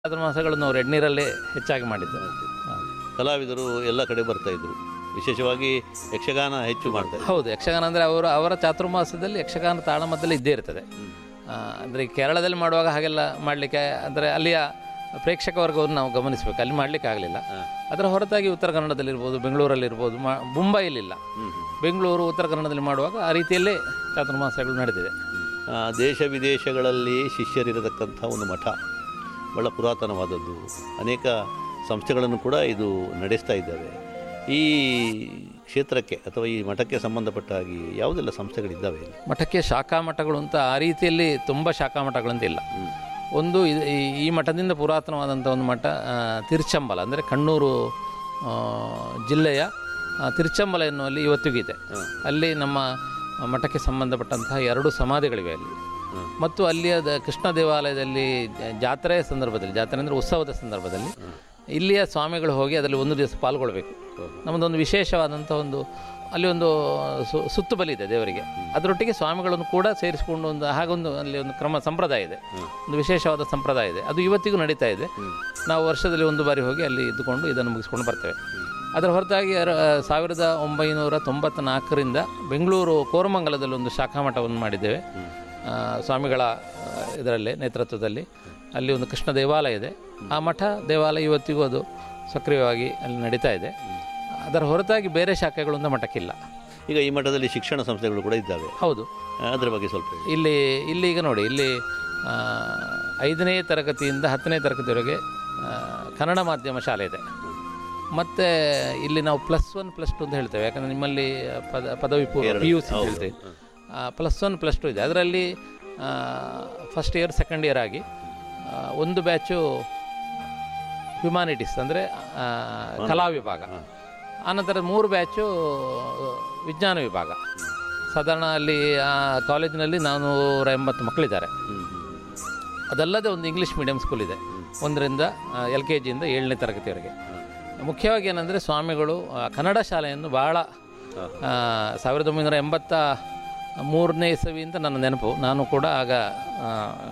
ಚಾತುರ್ಮಾಸಗಳನ್ನು ಅವರು ಎಡ್ನೀರಲ್ಲೇ ಹೆಚ್ಚಾಗಿ ಮಾಡಿದ್ದು ಹೌದು. ಕಲಾವಿದರು ಎಲ್ಲ ಕಡೆ ಬರ್ತಾ ಇದ್ರು ವಿಶೇಷವಾಗಿ ಯಕ್ಷಗಾನ ಹೆಚ್ಚು ಮಾಡ್ತಾ ಇದ್ರು ಹೌದು ಯಕ್ಷಗಾನ ಅಂದರೆ ಅವರು ಅವರ ಚಾತುರ್ಮಾಸದಲ್ಲಿ ಯಕ್ಷಗಾನ ತಾಳಮದ್ದಲೆ ಇದ್ದೇ ಇರ್ತದೆ ಅಂದರೆ ಕೇರಳದಲ್ಲಿ ಮಾಡುವಾಗ ಹಾಗೆಲ್ಲ ಮಾಡಲಿಕ್ಕೆ ಅಂದರೆ ಅಲ್ಲಿಯ ಪ್ರೇಕ್ಷಕ ವರ್ಗವನ್ನು ನಾವು ಗಮನಿಸಬೇಕು ಅಲ್ಲಿ ಮಾಡಲಿಕ್ಕೆ ಆಗಲಿಲ್ಲ ಅದರ ಹೊರತಾಗಿ ಉತ್ತರ ಕನ್ನಡದಲ್ಲಿರ್ಬೋದು ಬೆಂಗಳೂರಲ್ಲಿರ್ಬೋದು ಮಾ ಮುಂಬೈಲಿಲ್ಲ ಬೆಂಗಳೂರು ಉತ್ತರ ಕನ್ನಡದಲ್ಲಿ ಮಾಡುವಾಗ ಆ ರೀತಿಯಲ್ಲೇ ಚಾತುರ್ಮಾಸಗಳು ನಡೆದಿದೆ ಆ, ದೇಶ ವಿದೇಶಗಳಲ್ಲಿ ಶಿಷ್ಯರಿರತಕ್ಕಂಥ ಒಂದು ಮಠ ಬಹಳ ಪುರಾತನವಾದದ್ದು ಅನೇಕ ಸಂಸ್ಥೆಗಳನ್ನು ಕೂಡ ಇದು ನಡೆಸ್ತಾ ಇದ್ದಾವೆ ಈ ಕ್ಷೇತ್ರಕ್ಕೆ ಅಥವಾ ಈ ಮಠಕ್ಕೆ ಸಂಬಂಧಪಟ್ಟ ಹಾಗೆ ಯಾವುದೆಲ್ಲ ಸಂಸ್ಥೆಗಳಿದ್ದಾವೆ ಇಲ್ಲಿ ಮಠಕ್ಕೆ ಶಾಖಾ ಮಠಗಳು ಅಂತ ಆ ರೀತಿಯಲ್ಲಿ ತುಂಬ ಶಾಖಾ ಮಠಗಳಂತ ಇಲ್ಲ ಒಂದು ಇದು- ಈ- ಈ ಮಠದಿಂದ ಪುರಾತನವಾದಂಥ ಒಂದು ಮಠ ಆ, ತಿರುಚಂಬಲ ಅಂದರೆ ಕಣ್ಣೂರು ಆ, ಜಿಲ್ಲೆಯ ಆ, ತಿರುಚಂಬಲ ಎನ್ನುವಲ್ಲಿ ಇವತ್ತಿಗೂ ಇದೆ ಅಲ್ಲಿ ನಮ್ಮ ಮಠಕ್ಕೆ ಸಂಬಂಧಪಟ್ಟಂತಹ ಎರಡು ಸಮಾಧಿಗಳಿವೆ ಅಲ್ಲಿ ಮತ್ತು ಅಲ್ಲಿಯ ದ- ಕೃಷ್ಣ ದೇವಾಲಯದಲ್ಲಿ ಜ- ಜಾತ್ರೆಯ ಸಂದರ್ಭದಲ್ಲಿ ಜಾತ್ರೆ ಅಂದರೆ ಉತ್ಸವದ ಸಂದರ್ಭದಲ್ಲಿ ಇಲ್ಲಿಯ ಸ್ವಾಮಿಗಳು ಹೋಗಿ ಅದರಲ್ಲಿ ಒಂದು ದಿವಸ ಪಾಲ್ಗೊಳ್ಬೇಕು ನಮ್ಮದೊಂದು ವಿಶೇಷವಾದಂಥ ಒಂದು ಅಲ್ಲಿ ಒಂದು ಸು- ಸುತ್ತು ಬಲಿ ಇದೆ ದೇವರಿಗೆ ಅದರೊಟ್ಟಿಗೆ ಸ್ವಾಮಿಗಳನ್ನು ಕೂಡ ಸೇರಿಸಿಕೊಂಡು ಒಂದು ಹಾಗೊಂದು ಅಲ್ಲಿ ಒಂದು ಕ್ರಮ ಸಂಪ್ರದಾಯ ಇದೆ ಒಂದು ವಿಶೇಷವಾದ ಸಂಪ್ರದಾಯ ಇದೆ ಅದು ಇವತ್ತಿಗೂ ನಡೀತಾ ಇದೆ ನಾವು ವರ್ಷದಲ್ಲಿ ಒಂದು ಬಾರಿ ಹೋಗಿ ಅಲ್ಲಿ ಇದ್ದುಕೊಂಡು ಇದನ್ನು ಮುಗಿಸ್ಕೊಂಡು ಬರ್ತೇವೆ ಅದರ ಹೊರತಾಗಿ ಎರ- ಸಾವಿರದ ಒಂಬೈನೂರ ತೊಂಬತ್ತ ನಾಲ್ಕರಿಂದ ಬೆಂಗಳೂರು ಕೋರಮಂಗಲದಲ್ಲಿ ಒಂದು ಶಾಖಾ ಮಠವನ್ನು ಮಾಡಿದ್ದೇವೆ ಆ, ಸ್ವಾಮಿಗಳ ಇದರಲ್ಲೇ ನೇತೃತ್ವದಲ್ಲಿ ಅಲ್ಲಿ ಒಂದು ಕೃಷ್ಣ ದೇವಾಲಯ ಇದೆ ಆ ಮಠ ದೇವಾಲಯ ಇವತ್ತಿಗೂ ಅದು ಸಕ್ರಿಯವಾಗಿ ಅಲ್ಲಿ ನಡೀತಾ ಇದೆ ಅದರ ಹೊರತಾಗಿ ಬೇರೆ ಶಾಖೆಗಳಿಂದ ಮಠಕ್ಕಿಲ್ಲ ಈಗ ಈ ಮಠದಲ್ಲಿ ಶಿಕ್ಷಣ ಸಂಸ್ಥೆಗಳು ಕೂಡ ಇದ್ದಾವೆ ಹೌದು ಆ, ಅದರ ಬಗ್ಗೆ ಸ್ವಲ್ಪ ಹೇಳಿ ಇಲ್ಲಿ ಇಲ್ಲಿ ಈಗ ನೋಡಿ ಇಲ್ಲಿ ಆ, ಐದನೇ ತರಗತಿಯಿಂದ ಹತ್ತನೇ ತರಗತಿವರೆಗೆ ಆ, ಕನ್ನಡ ಮಾಧ್ಯಮ ಶಾಲೆ ಇದೆ ಮತ್ತು ಇಲ್ಲಿ ನಾವು ಪ್ಲಸ್ ಒನ್ ಪ್ಲಸ್ ಟು ಅಂತ ಹೇಳ್ತೇವೆ ಯಾಕಂದರೆ ನಿಮ್ಮಲ್ಲಿ ಪದ ಪದವಿ ಪೂರ್ವ ಪಿ ಯು ಸಿ ಅಂತ ಹೇಳ್ತೇವೆ ಪ್ಲಸ್ ಒನ್ ಪ್ಲಸ್ ಟು ಇದೆ ಅದರಲ್ಲಿ ಫಸ್ಟ್ ಇಯರ್ ಸೆಕೆಂಡ್ ಇಯರ್ ಆಗಿ ಆ, ಒಂದು ಬ್ಯಾಚು ಹ್ಯುಮಾನಿಟೀಸ್ ಅಂದರೆ ಕಲಾ ವಿಭಾಗ ಆನಂತರ ಮೂರು ಬ್ಯಾಚು ವಿಜ್ಞಾನ ವಿಭಾಗ ಸಾಧಾರಣ ಅಲ್ಲಿ ಆ ಕಾಲೇಜಿನಲ್ಲಿ ನಾನ್ನೂರ ಎಂಬತ್ತು ಮಕ್ಕಳಿದ್ದಾರೆ ಅದಲ್ಲದೆ ಒಂದು ಇಂಗ್ಲೀಷ್ ಮೀಡಿಯಂ ಸ್ಕೂಲ್ ಇದೆ ಒಂದರಿಂದ ಎಲ್ ಕೆ ಜಿಯಿಂದ ಏಳನೇ ತರಗತಿವರೆಗೆ ಮುಖ್ಯವಾಗಿ ಏನಂದರೆ ಸ್ವಾಮಿಗಳು ಆ, ಕನ್ನಡ ಶಾಲೆಯನ್ನು ಭಾಳ ಆ, ಸಾವಿರದ ಒಂಬೈನೂರ ಎಂಬತ್ತ ಮೂರನೇ ಇಸವಿ ಅಂತ ನನ್ನ ನೆನಪು ನಾನು ಕೂಡ ಆಗ ಆ,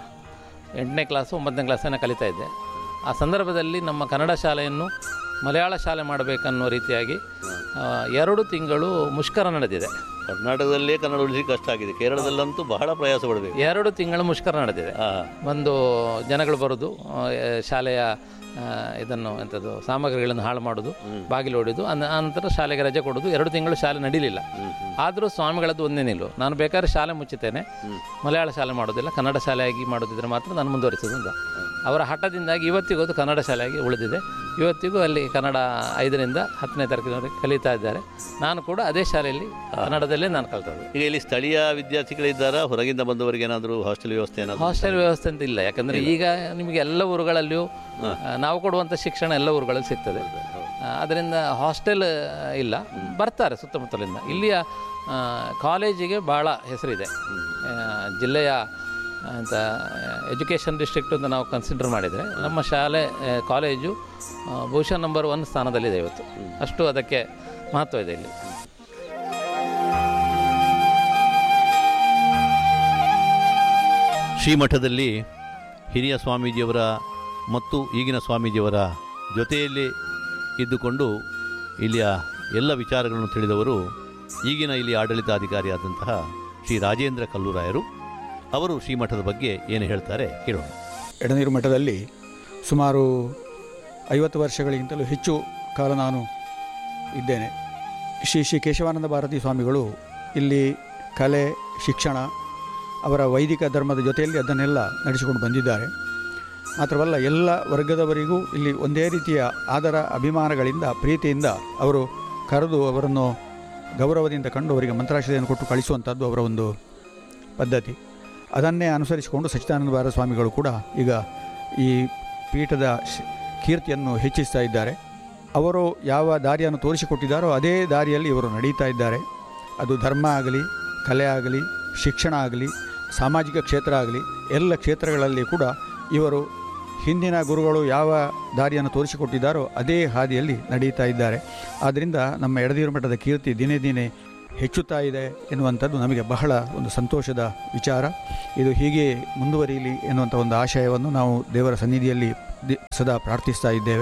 ಎಂಟನೇ ಕ್ಲಾಸು ಒಂಬತ್ತನೇ ಕ್ಲಾಸನ್ನು ಕಲಿತಾ ಇದ್ದೆ ಆ ಸಂದರ್ಭದಲ್ಲಿ ನಮ್ಮ ಕನ್ನಡ ಶಾಲೆಯನ್ನು ಮಲಯಾಳ ಶಾಲೆ ಮಾಡಬೇಕನ್ನೋ ರೀತಿಯಾಗಿ ಆ, ಎರಡು ತಿಂಗಳು ಮುಷ್ಕರ ನಡೆದಿದೆ ಕರ್ನಾಟಕದಲ್ಲೇ ಕನ್ನಡ ಉಳಿಸಿ ಕಷ್ಟ ಆಗಿದೆ ಕೇರಳದಲ್ಲಂತೂ ಬಹಳ ಪ್ರಯಾಸ ಪಡಬೇಕು ಎರಡು ತಿಂಗಳು ಮುಷ್ಕರ ನಡೆದಿದೆ ಆ, ಒಂದು ಜನಗಳು ಬರೋದು ಆ, ಶಾಲೆಯ ಆ, ಇದನ್ನು ಎಂಥದ್ದು ಸಾಮಗ್ರಿಗಳನ್ನು ಹಾಳು ಮಾಡೋದು ಬಾಗಿಲು ಹೊಡೆದು ಅನ ಆನಂತರ ಶಾಲೆಗೆ ರಜೆ ಕೊಡೋದು ಎರಡು ತಿಂಗಳು ಶಾಲೆ ನಡೀಲಿಲ್ಲ ಆದರೂ ಸ್ವಾಮಿಗಳದ್ದು ಒಂದೇ ನಿಲ್ಲು ನಾನು ಬೇಕಾದ್ರೆ ಶಾಲೆ ಮುಚ್ಚುತ್ತೇನೆ ಮಲಯಾಳ ಶಾಲೆ ಮಾಡೋದಿಲ್ಲ ಕನ್ನಡ ಶಾಲೆಯಾಗಿ ಮಾಡೋದಿದ್ರೆ ಮಾತ್ರ ನಾನು ಮುಂದುವರಿಸೋದು ಅಂತ ಅವರ ಹಠದಿಂದಾಗಿ ಇವತ್ತಿಗೂ ಅದು ಕನ್ನಡ ಶಾಲೆಯಾಗಿ ಉಳಿದಿದೆ ಇವತ್ತಿಗೂ ಅಲ್ಲಿ ಕನ್ನಡ ಐದರಿಂದ ಹತ್ತನೇ ತರಗತಿವರೆಗೆ ಕಲಿತಾ ಇದ್ದಾರೆ ನಾನು ಕೂಡ ಅದೇ ಶಾಲೆಯಲ್ಲಿ ಕನ್ನಡದಲ್ಲೇ ನಾನು ಕಲ್ತದ್ದು ಈಗ ಇಲ್ಲಿ ಸ್ಥಳೀಯ ವಿದ್ಯಾರ್ಥಿಗಳಿದ್ದಾರಾ ಹೊರಗಿಂದ ಬಂದವರಿಗೆ ಏನಾದರೂ ಹಾಸ್ಟೆಲ್ ವ್ಯವಸ್ಥೆ ಏನಾದರೂ ಹಾಸ್ಟೆಲ್ ವ್ಯವಸ್ಥೆ ಅಂತ ಇಲ್ಲ ಯಾಕಂದರೆ ಈಗ ನಿಮಗೆ ಎಲ್ಲ ಊರುಗಳಲ್ಲಿಯೂ ಆ, ನಾವು ಕೊಡುವಂಥ ಶಿಕ್ಷಣ ಎಲ್ಲ ಊರುಗಳಲ್ಲಿ ಸಿಗ್ತದೆ ಆ, ಅದರಿಂದ ಹಾಸ್ಟೆಲ್ ಇಲ್ಲ ಬರ್ತಾರೆ ಸುತ್ತಮುತ್ತಲಿಂದ ಇಲ್ಲಿಯ ಆ, ಕಾಲೇಜಿಗೆ ಭಾಳ ಹೆಸರಿದೆ ಆ, ಜಿಲ್ಲೆಯ ಅಂತ ಎಜುಕೇಷನ್ ಡಿಸ್ಟ್ರಿಕ್ಟ್ ಅಂತ ನಾವು ಕನ್ಸಿಡರ್ ಮಾಡಿದರೆ ನಮ್ಮ ಶಾಲೆ ಆ, ಕಾಲೇಜು ಆ, ಬಹುಶಃ ನಂಬರ್ ಒನ್ ಸ್ಥಾನದಲ್ಲಿದೆ ಇವತ್ತು ಅಷ್ಟು ಅದಕ್ಕೆ ಮಹತ್ವ ಇದೆ ಇಲ್ಲಿ ಶ್ರೀಮಠದಲ್ಲಿ ಹಿರಿಯ ಸ್ವಾಮೀಜಿಯವರ ಮತ್ತು ಈಗಿನ ಸ್ವಾಮೀಜಿಯವರ ಜೊತೆಯಲ್ಲಿ ಇದ್ದುಕೊಂಡು ಇಲ್ಲಿಯ ಎಲ್ಲ ವಿಚಾರಗಳನ್ನು ತಿಳಿದವರು ಈಗಿನ ಇಲ್ಲಿ ಆಡಳಿತಾಧಿಕಾರಿಯಾದಂತಹ ಶ್ರೀ ರಾಜೇಂದ್ರ ಕಲ್ಲೂರಾಯರು ಅವರು ಶ್ರೀಮಠದ ಬಗ್ಗೆ ಏನು ಹೇಳ್ತಾರೆ ಕೇಳೋಣ ಎಡನೀರು ಮಠದಲ್ಲಿ ಸುಮಾರು ಐವತ್ತು ವರ್ಷಗಳಿಗಿಂತಲೂ ಹೆಚ್ಚು ಕಾಲ ನಾನು ಇದ್ದೇನೆ ಶ್ರೀ ಶ್ರೀ ಕೇಶವಾನಂದ ಭಾರತಿ ಸ್ವಾಮಿಗಳು ಇಲ್ಲಿ ಕಲೆ ಶಿಕ್ಷಣ ಅವರ ವೈದಿಕ ಧರ್ಮದ ಜೊತೆಯಲ್ಲಿ ಅದನ್ನೆಲ್ಲ ನಡೆಸಿಕೊಂಡು ಬಂದಿದ್ದಾರೆ ಮಾತ್ರವಲ್ಲ ಎಲ್ಲ ವರ್ಗದವರಿಗೂ ಇಲ್ಲಿ ಒಂದೇ ರೀತಿಯ ಆದರ ಅಭಿಮಾನಗಳಿಂದ ಪ್ರೀತಿಯಿಂದ ಅವರು ಕರೆದು ಅವರನ್ನು ಗೌರವದಿಂದ ಕಂಡು ಅವರಿಗೆ ಮಂತ್ರಾಕ್ಷತೆಯನ್ನು ಕೊಟ್ಟು ಕಳಿಸುವಂಥದ್ದು ಅವರ ಒಂದು ಪದ್ಧತಿ ಅದನ್ನೇ ಅನುಸರಿಸಿಕೊಂಡು ಸಚ್ಚಿದಾನಂದ ಭಾರತ ಸ್ವಾಮಿಗಳು ಕೂಡ ಈಗ ಈ ಪೀಠದ ಶ್- ಕೀರ್ತಿಯನ್ನು ಹೆಚ್ಚಿಸ್ತಾ ಇದ್ದಾರೆ ಅವರು ಯಾವ ದಾರಿಯನ್ನು ತೋರಿಸಿಕೊಟ್ಟಿದ್ದಾರೋ ಅದೇ ದಾರಿಯಲ್ಲಿ ಇವರು ನಡೀತಾ ಇದ್ದಾರೆ ಅದು ಧರ್ಮ ಆಗಲಿ ಕಲೆ ಆಗಲಿ ಶಿಕ್ಷಣ ಆಗಲಿ ಸಾಮಾಜಿಕ ಕ್ಷೇತ್ರ ಆಗಲಿ ಎಲ್ಲ ಕ್ಷೇತ್ರಗಳಲ್ಲಿ ಕೂಡ ಇವರು ಹಿಂದಿನ ಗುರುಗಳು ಯಾವ ದಾರಿಯನ್ನು ತೋರಿಸಿಕೊಟ್ಟಿದ್ದಾರೋ ಅದೇ ಹಾದಿಯಲ್ಲಿ ನಡೀತಾ ಇದ್ದಾರೆ ಆದ್ದರಿಂದ ನಮ್ಮ ಎಡದೀರು ಮಠದ ಕೀರ್ತಿ ದಿನೇ ದಿನೇ ಹೆಚ್ಚುತ್ತಾ ಇದೆ ಎನ್ನುವಂಥದ್ದು ನಮಗೆ ಬಹಳ ಒಂದು ಸಂತೋಷದ ವಿಚಾರ ಇದು ಹೀಗೆ ಮುಂದುವರಿಯಲಿ ಎನ್ನುವಂಥ ಒಂದು ಆಶಯವನ್ನು ನಾವು ದೇವರ ಸನ್ನಿಧಿಯಲ್ಲಿ ದಿ- ಸದಾ ಪ್ರಾರ್ಥಿಸ್ತಾ ಇದ್ದೇವೆ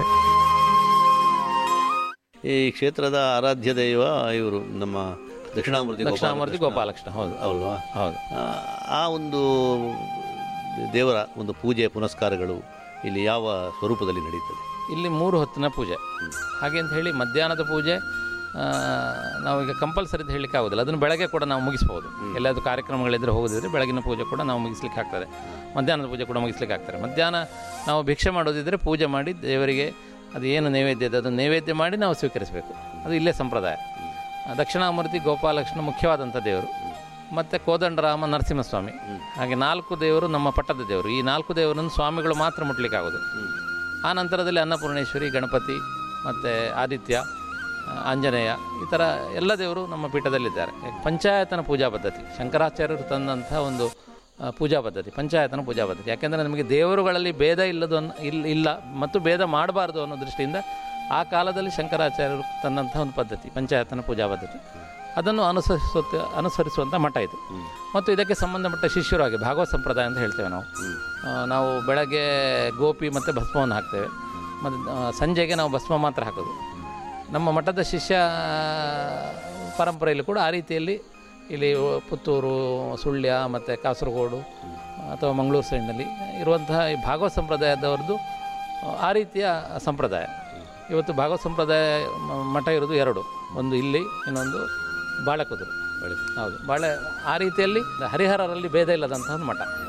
ಈ ಕ್ಷೇತ್ರದ ಆರಾಧ್ಯ ದೈವ ಇವರು ನಮ್ಮ ದಕ್ಷಿಣಾಮೂರ್ತಿ ದಕ್ಷಿಣಾಮೂರ್ತಿ ಗೋಪಾಲಕೃಷ್ಣ. ಗೋಪಾಲಕೃಷ್ಣ ಹೌದು ಅಲ್ವಾ ಹೌದು ಆ, ಆ ಒಂದು ದೇವರ ಒಂದು ಪೂಜೆ ಪುನಸ್ಕಾರಗಳು ಇಲ್ಲಿ ಯಾವ ಸ್ವರೂಪದಲ್ಲಿ ನಡೀತದೆ ಇಲ್ಲಿ ಮೂರು ಹೊತ್ತಿನ ಪೂಜೆ ಹಾಗೆ ಅಂತ ಹೇಳಿ ಮಧ್ಯಾಹ್ನದ ಪೂಜೆ ಆ, ನಾವೀಗ ಕಂಪಲ್ಸರಿ ಅಂತ ಹೇಳಲಿಕ್ಕೆ ಆಗೋದಿಲ್ಲ ಅದನ್ನು ಬೆಳಗ್ಗೆ ಕೂಡ ನಾವು ಮುಗಿಸ್ಬೋದು ಎಲ್ಲಾದರೂ ಕಾರ್ಯಕ್ರಮಗಳಿದ್ರೆ ಹೋಗೋದಿದ್ರೆ ಬೆಳಗಿನ ಪೂಜೆ ಕೂಡ ನಾವು ಮುಗಿಸ್ಲಿಕ್ಕೆ ಆಗ್ತದೆ ಮಧ್ಯಾಹ್ನದ ಪೂಜೆ ಕೂಡ ಮುಗಿಸ್ಲಿಕ್ಕೆ ಆಗ್ತದೆ ಮಧ್ಯಾಹ್ನ ನಾವು ಭಿಕ್ಷೆ ಮಾಡೋದಿದ್ರೆ ಪೂಜೆ ಮಾಡಿ ದೇವರಿಗೆ ಅದು ಏನು ನೈವೇದ್ಯ ಇದೆ ಅದನ್ನು ನೈವೇದ್ಯ ಮಾಡಿ ನಾವು ಸ್ವೀಕರಿಸಬೇಕು ಅದು ಇಲ್ಲೇ ಸಂಪ್ರದಾಯ ದಕ್ಷಿಣಾಮೂರ್ತಿ ಗೋಪಾಲಕೃಷ್ಣ ಮುಖ್ಯವಾದಂಥ ದೇವರು ಮತ್ತು ಕೋದಂಡರಾಮ ನರಸಿಂಹಸ್ವಾಮಿ ಹಾಗೆ ನಾಲ್ಕು ದೇವರು ನಮ್ಮ ಪಟ್ಟದ ದೇವರು ಈ ನಾಲ್ಕು ದೇವರನ್ನು ಸ್ವಾಮಿಗಳು ಮಾತ್ರ ಮುಟ್ಲಿಕ್ಕೆ ಆಗೋದು ಆ ನಂತರದಲ್ಲಿ ಅನ್ನಪೂರ್ಣೇಶ್ವರಿ ಗಣಪತಿ ಮತ್ತು ಆದಿತ್ಯ ಆ, ಆಂಜನೇಯ ಈ ಥರ ಎಲ್ಲ ದೇವರು ನಮ್ಮ ಪೀಠದಲ್ಲಿದ್ದಾರೆ ಯಾಕೆ ಪಂಚಾಯತನ ಪೂಜಾ ಪದ್ಧತಿ ಶಂಕರಾಚಾರ್ಯರು ತಂದಂಥ ಒಂದು ಆ, ಪೂಜಾ ಪದ್ಧತಿ ಪಂಚಾಯತನ ಪೂಜಾ ಪದ್ಧತಿ ಯಾಕೆಂದರೆ ನಮಗೆ ದೇವರುಗಳಲ್ಲಿ ಭೇದ ಇಲ್ಲದು ಅನ್ ಇಲ್ಲ ಇಲ್ಲ ಮತ್ತು ಭೇದ ಮಾಡಬಾರ್ದು ಅನ್ನೋ ದೃಷ್ಟಿಯಿಂದ ಆ ಕಾಲದಲ್ಲಿ ಶಂಕರಾಚಾರ್ಯರು ತಂದಂಥ ಒಂದು ಪದ್ಧತಿ ಪಂಚಾಯತನ ಪೂಜಾ ಪದ್ಧತಿ ಅದನ್ನು ಅನುಸರಿಸುತ್ತ ಅನುಸರಿಸುವಂಥ ಮಠ ಇದು ಮತ್ತು ಇದಕ್ಕೆ ಸಂಬಂಧಪಟ್ಟ ಶಿಷ್ಯರು ಹಾಗೆ ಭಾಗವತ್ ಸಂಪ್ರದಾಯ ಅಂತ ಹೇಳ್ತೇವೆ ನಾವು ಆ, ನಾವು ಬೆಳಗ್ಗೆ ಗೋಪಿ ಮತ್ತು ಭಸ್ಮವನ್ನು ಹಾಕ್ತೇವೆ ಮತ್ತು ಆ, ಸಂಜೆಗೆ ನಾವು ಭಸ್ಮ ಮಾತ್ರ ಹಾಕೋದು ನಮ್ಮ ಮಠದ ಶಿಷ್ಯ ಪರಂಪರೆಯಲ್ಲಿ ಕೂಡ ಆ ರೀತಿಯಲ್ಲಿ ಇಲ್ಲಿ ಪುತ್ತೂರು ಸುಳ್ಯ ಮತ್ತು ಕಾಸರಗೋಡು ಅಥವಾ ಮಂಗಳೂರು ಸೈಡ್ನಲ್ಲಿ ಇರುವಂತಹ ಈ ಭಾಗವತ್ ಸಂಪ್ರದಾಯದವ್ರದ್ದು ಆ ರೀತಿಯ ಸಂಪ್ರದಾಯ ಇವತ್ತು ಭಾಗವತ್ ಸಂಪ್ರದಾಯ ಮ- ಮಠ ಇರೋದು ಎರಡು ಒಂದು ಇಲ್ಲಿ ಇನ್ನೊಂದು ಬಾಳೆಕುದುರು ಹೌದು ಬಾಳೆ ಆ ರೀತಿಯಲ್ಲಿ ಹರಿಹರರಲ್ಲಿ ಭೇದ ಇಲ್ಲದಂತಹ ಒಂದು ಮಠ